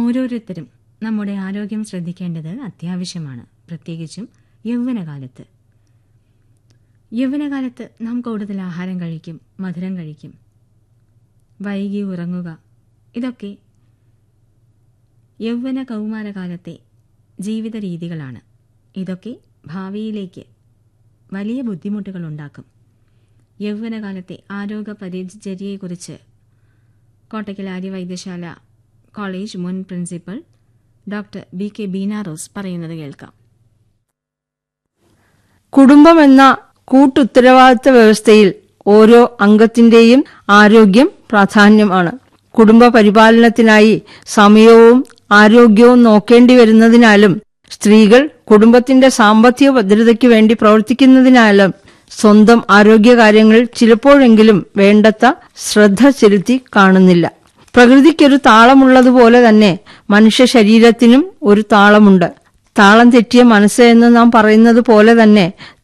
ഓരോരുത്തരും നമ്മുടെ ആരോഗ്യം ശ്രദ്ധിക്കേണ്ടത് അത്യാവശ്യമാണ് പ്രത്യേകിച്ചും യൗവനകാലത്ത് യൗവനകാലത്ത് നാം കൂടുതൽ ആഹാരം കഴിക്കും മധുരം കഴിക്കും വൈകി ഉറങ്ങുക ഇതൊക്കെ യൗവന കൗമാരകാലത്തെ ജീവിത രീതികളാണ് ഇതൊക്കെ ഭാവിയിലേക്ക് വലിയ ബുദ്ധിമുട്ടുകൾ ഉണ്ടാക്കും യൗവനകാലത്തെ ആരോഗ്യ പരിചര്യയെക്കുറിച്ച് കോട്ടയ്ക്കൽ ആര്യ വൈദ്യശാല കോളേജ് മുൻ principal doctor B K Beena Rose പറയുന്നത് കേൾക്കാം കുടുംബം എന്ന കൂട്ടുത്തരവാദിത്ത വ്യവസ്ഥയിൽ ഓരോ അംഗത്തിന്റെയും ആരോഗ്യം പ്രാധാന്യമാണ് കുടുംബ പരിപാലനത്തിനായി സമയവും ആരോഗ്യവും നോക്കേണ്ടി വരുന്നതിനാലും സ്ത്രീകൾ കുടുംബത്തിന്റെ സാമ്പത്തിക ഭദ്രതയ്ക്ക് വേണ്ടി പ്രവർത്തിക്കുന്നതിനാലും സ്വന്തം ആരോഗ്യകാര്യങ്ങൾ ചിലപ്പോഴെങ്കിലും വേണ്ടത്ര ശ്രദ്ധ ചെലുത്തി കാണുന്നില്ല പ്രകൃതിക്കൊരു താളമുള്ളതുപോലെ തന്നെ മനുഷ്യ ശരീരത്തിനും ഒരു താളമുണ്ട് താളം തെറ്റിയ മനസ്സ് എന്ന് നാം പറയുന്നത് പോലെ തന്നെ